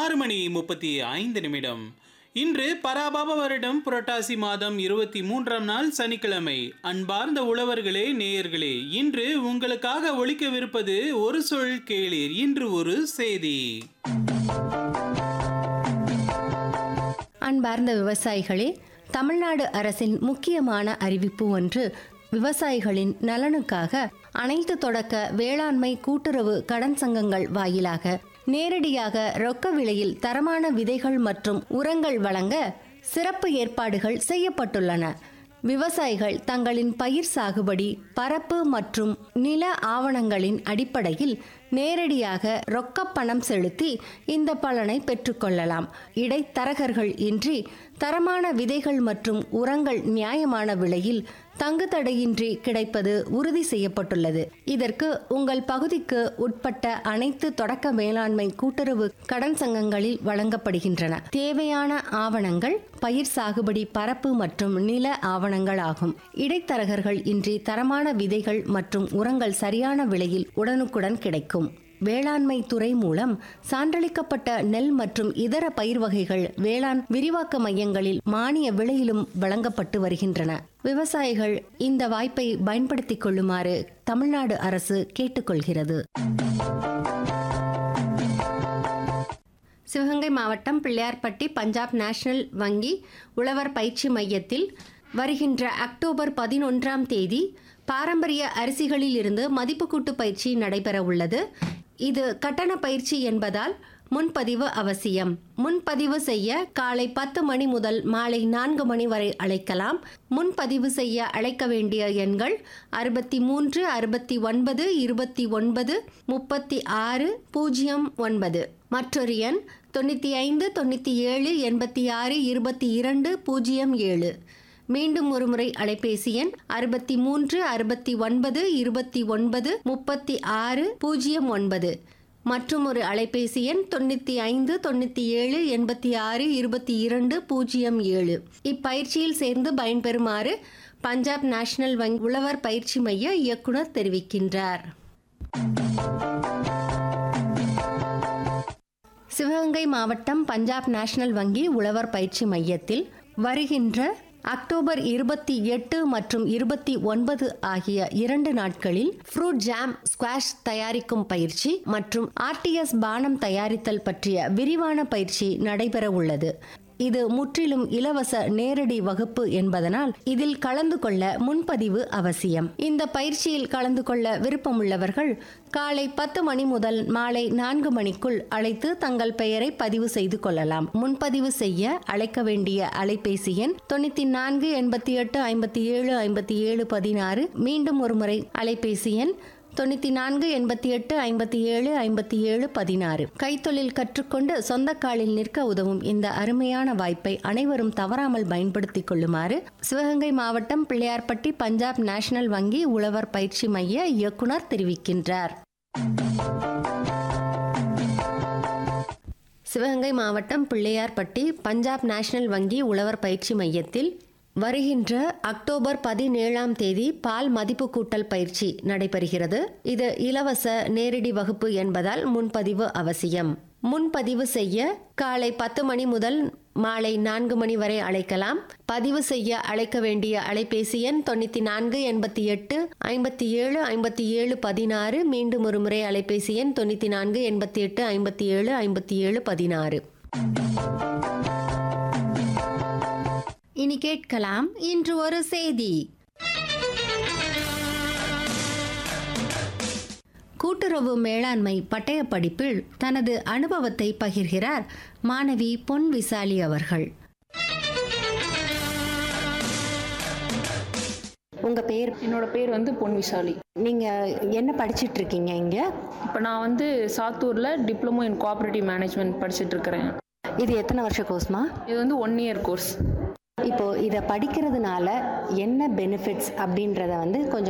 ஆறு மணி முப்பத்தி ஐந்து நிமிடம் இன்று பராபவ வருடம் புரட்டாசி மாதம் இருபத்தி மூன்றாம் நாள் சனிக்கிழமை அன்பார்ந்த உழவர்களே நேயர்களே இன்று உங்களுக்காக ஒழிக்கவிருப்பது ஒரு சொல் கேளீர் இன்று ஒரு செய்தி அன்பார்ந்த விவசாயிகளே தமிழ்நாடு அரசின் முக்கியமான அறிவிப்பு ஒன்று விவசாயிகளின் நலனுக்காக அனைத்து தொடக்க வேளாண்மை கூட்டுறவு கடன் சங்கங்கள் வாயிலாக நேரடியாக ரொக்க விலையில் தரமான விதைகள் மற்றும் உரங்கள் வழங்க சிறப்பு ஏற்பாடுகள் செய்யப்பட்டுள்ளன விவசாயிகள் தங்களின் பயிர் சாகுபடி பரப்பு மற்றும் நில ஆவணங்களின் அடிப்படையில் நேரடியாக ரொக்க பணம் செலுத்தி இந்த பலனை பெற்றுக்கொள்ளலாம் இடைத்தரகர்கள் இன்றி தரமான விதைகள் மற்றும் உரங்கள் நியாயமான விலையில் தங்குதடையின்றி கிடைப்பது உறுதி செய்யப்பட்டுள்ளது இதற்கு உங்கள் பகுதிக்கு உட்பட்ட அனைத்து தொடக்க மேலாண்மை கூட்டுறவு கடன் சங்கங்களில் வழங்கப்படுகின்றன தேவையான ஆவணங்கள் பயிர் சாகுபடி பரப்பு மற்றும் நில ஆவணங்கள் ஆகும் இடைத்தரகர்கள் இன்றி தரமான விதைகள் மற்றும் உரங்கள் சரியான விலையில் உடனுக்குடன் கிடைக்கும் வேளாண்மை துறை மூலம் சான்றளிக்கப்பட்ட நெல் மற்றும் இதர பயிர் வகைகள் வேளாண் விரிவாக்க மையங்களில் மானிய விலையிலும் வழங்கப்பட்டு வருகின்றன விவசாயிகள் இந்த வாய்ப்பை பயன்படுத்திக் கொள்ளுமாறு தமிழ்நாடு அரசு கேட்டுக்கொள்கிறது சிவகங்கை மாவட்டம் பிள்ளையார்பட்டி பஞ்சாப் நேஷனல் வங்கி உழவர் பயிற்சி மையத்தில் வருகின்ற அக்டோபர் பதினொன்றாம் தேதி பாரம்பரிய அரிசிகளில் இருந்து மதிப்பு கூட்டு பயிற்சி நடைபெற உள்ளது இது கட்டண பயிற்சி என்பதால் முன்பதிவு அவசியம் முன்பதிவு செய்ய காலை பத்து மணி முதல் மாலை நான்கு மணி வரை அழைக்கலாம் முன்பதிவு செய்ய அழைக்க வேண்டிய எண்கள் அறுபத்தி மூன்று அறுபத்தி ஒன்பது இருபத்தி ஒன்பது முப்பத்தி ஆறு பூஜ்ஜியம் ஒன்பது மற்றொரு எண் தொண்ணூற்றி ஐந்து தொண்ணூற்றி ஏழு எண்பத்தி ஆறு இருபத்தி இரண்டு பூஜ்ஜியம் ஏழு மீண்டும் ஒருமுறை அலைபேசி எண் அறுபத்தி மூன்று அறுபத்தி ஒன்பது இருபத்தி ஒன்பது முப்பத்தி ஆறு பூஜ்ஜியம் ஒன்பது மற்றும் ஒரு அலைபேசி எண் தொண்ணூற்றி ஐந்து தொண்ணூற்றி ஏழு எண்பத்தி ஆறு இருபத்தி இரண்டு பூஜ்ஜியம் ஏழு இப்பயிற்சியில் சேர்ந்து பயன்பெறுமாறு பஞ்சாப் நேஷனல் வங்கி உழவர் பயிற்சி மைய இயக்குனர் தெரிவிக்கின்றார் சிவகங்கை மாவட்டம் பஞ்சாப் நேஷனல் வங்கி உழவர் பயிற்சி மையத்தில் வருகின்ற அக்டோபர் இருபத்தி எட்டு மற்றும் இருபத்தி ஒன்பது ஆகிய இரண்டு நாட்களில் ஃப்ரூட் ஜாம் ஸ்குவாஷ் தயாரிக்கும் பயிற்சி மற்றும் ஆர்டிஎஸ் பானம் தயாரித்தல் பற்றிய விரிவான பயிற்சி நடைபெற உள்ளது இது முற்றிலும் இலவச நேரடி வகுப்பு என்பதனால் இதில் கலந்து கொள்ள முன்பதிவு அவசியம் இந்த பயிற்சியில் கலந்து கொள்ள விருப்பமுள்ளவர்கள் காலை பத்து மணி முதல் மாலை நான்கு மணிக்குள் அழைத்து தங்கள் பெயரை பதிவு செய்து கொள்ளலாம் முன்பதிவு செய்ய அழைக்க வேண்டிய அலைபேசி எண் தொண்ணூத்தி நான்கு எண்பத்தி எட்டு ஐம்பத்தி ஏழு ஐம்பத்தி ஏழு பதினாறு மீண்டும் ஒருமுறை அலைபேசி எண் தொண்ணூற்றி நான்கு எண்பத்தி எட்டு ஐம்பத்தி ஏழு ஐம்பத்தி ஏழு பதினாறு கைத்தொழில் கற்றுக்கொண்டு சொந்த காலில் நிற்க உதவும் இந்த அருமையான வாய்ப்பை அனைவரும் தவறாமல் பயன்படுத்திக் கொள்ளுமாறு சிவகங்கை மாவட்டம் பிள்ளையார்பட்டி பஞ்சாப் நேஷனல் வங்கி உழவர் பயிற்சி மைய இயக்குனர் தெரிவிக்கின்றார் சிவகங்கை மாவட்டம் பிள்ளையார்பட்டி பஞ்சாப் நேஷனல் வங்கி உழவர் பயிற்சி மையத்தில் வருகின்ற அக்டோபர் பதினேழாம் தேதி பால் மதிப்பு கூட்டல் பயிற்சி நடைபெறுகிறது இது இலவச நேரடி வகுப்பு என்பதால் முன்பதிவு அவசியம் முன்பதிவு செய்ய காலை பத்து மணி முதல் மாலை நான்கு மணி வரை அழைக்கலாம் பதிவு செய்ய அழைக்க வேண்டிய அலைபேசி எண் தொண்ணூற்றி நான்கு எண்பத்தி எட்டு ஐம்பத்தி ஏழு ஐம்பத்தி ஏழு பதினாறு மீண்டும் ஒரு முறை அலைபேசி எண் தொண்ணூற்றி நான்கு எண்பத்தி எட்டு ஐம்பத்தி ஏழு ஐம்பத்தி ஏழு பதினாறு இனி கேட்கலாம் இன்று ஒரு செய்தி கூட்டுறவு மேலாண்மை பட்டய படிப்பில் தனது அனுபவத்தை பகிர்கிறார் மாணவி பொன் விசாலி அவர்கள் உங்க பேர் என்னோட பேர் வந்து பொன் விஷாலி நீங்க என்ன படிச்சிட்டு இருக்கீங்க இங்க இப்போ நான் வந்து சாத்தூரில் டிப்ளமோ இன் கோஆப்ரேட்டிவ் மேனேஜ்மெண்ட் படிச்சுட்டு இருக்கிறேன் இது எத்தனை வருஷ கோர்ஸ்மா இது வந்து ஒன் இயர் கோர்ஸ் இப்போ இதை படிக்கிறதுனால என்ன பெனிஃபிட்ஸ் அப்படின்றத வந்து கொஞ்சம்